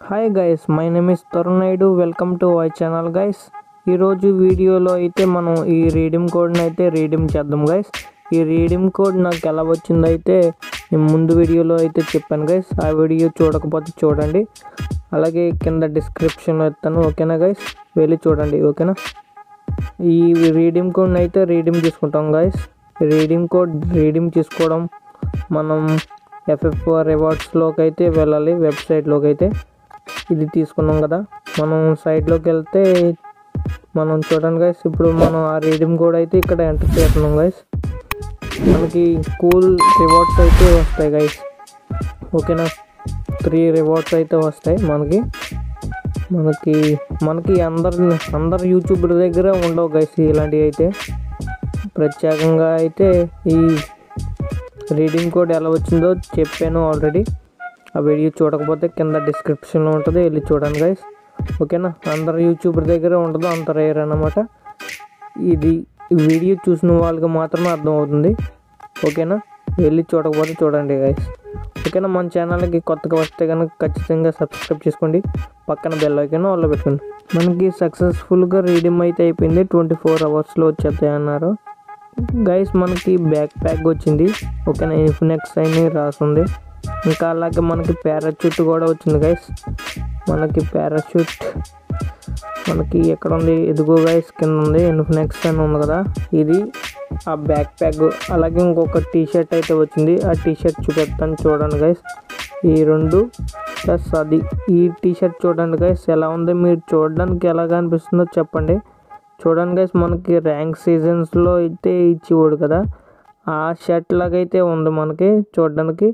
Hi guys my name is Tarun Naidu welcome to my channel guys ఈరోజు వీడియోలో అయితే మనం ఈ రీడింగ్ కోడ్ని అయితే రీడింగ్ చేద్దాం గైస్ ఈ రీడింగ్ కోడ్ నాకు ఎలా వచ్చిందో అయితే నేను ముందు వీడియోలో అయితే చెప్పాను గైస్ ఆ వీడియో చూడకపోతే చూడండి అలాగే కింద డిస్క్రిప్షన్లో ఇస్తాను ఓకేనా గైస్ వెళ్ళి చూడండి ఓకేనా ఈ రీడింగ్ కోడ్ని అయితే రీడింగ్ తీసుకుంటాం గైస్ రీడింగ్ కోడ్ రీడింగ్ తీసుకోవడం మనం ఎఫ్ఎఫ్ రివార్డ్స్లోకి అయితే వెళ్ళాలి వెబ్సైట్లోకి అయితే ఇది తీసుకున్నాం కదా మనం సైట్లోకి వెళ్తే మనం చూడండి గైస్ ఇప్పుడు మనం ఆ రీడింగ్ కోడ్ అయితే ఇక్కడ ఎంటర్ చేస్తున్నాం గైస్ మనకి కూల్ రివార్డ్స్ అయితే వస్తాయి గైస్ ఓకేనా త్రీ రివార్డ్స్ అయితే వస్తాయి మనకి మనకి మనకి అందరి అందరు యూట్యూబర్ దగ్గర ఉండవు గైస్ ఇలాంటివి అయితే ప్రత్యేకంగా అయితే ఈ రీడింగ్ కోడ్ ఎలా వచ్చిందో చెప్పాను ఆల్రెడీ ఆ వీడియో చూడకపోతే కింద డిస్క్రిప్షన్లో ఉంటుంది వెళ్ళి చూడండి గైస్ ఓకేనా అందరు యూట్యూబర్ దగ్గర ఉండదు అంత రేర్ అన్నమాట ఇది ఈ వీడియో చూసిన వాళ్ళకి మాత్రమే అర్థమవుతుంది ఓకేనా వెళ్ళి చూడకపోతే చూడండి గైస్ ఓకేనా మన ఛానల్కి కొత్తగా వస్తే కనుక ఖచ్చితంగా సబ్స్క్రైబ్ చేసుకోండి పక్కన బెల్ ఐకాన్ ఆన్లో పెట్టుకోండి మనకి సక్సెస్ఫుల్గా రీడింగ్ అయితే అయిపోయింది ట్వంటీ ఫోర్ అవర్స్లో వచ్చేస్తాయి అన్నారు గైస్ మనకి బ్యాక్ ప్యాక్ వచ్చింది ఓకేనా ఇన్ఫినెక్స్ అని రాసింది ఇంకా అలాగే మనకి పారాచూట్ కూడా వచ్చింది గైస్ మనకి పారాచూట్ మనకి ఎక్కడ ఉంది ఎదుగో గైస్ కింద ఉంది ఇన్ఫినెక్స్ అని ఉంది కదా ఇది ఆ బ్యాక్ ప్యాక్ అలాగే ఇంకొక టీ షర్ట్ అయితే వచ్చింది ఆ టీ షర్ట్ చూపిస్తాను చూడండి గైస్ ఈ రెండు ప్లస్ అది ఈ టీ షర్ట్ చూడండి గైస్ ఎలా ఉంది మీరు చూడడానికి ఎలాగ అనిపిస్తుందో చెప్పండి చూడండి గైస్ మనకి ర్యాంక్ సీజన్స్లో అయితే ఇచ్చేవాడు కదా ఆ షర్ట్ లాగైతే ఉంది మనకి చూడడానికి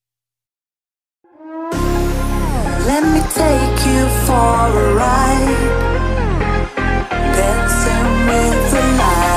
Let me take you for a ride. Dancing with the light.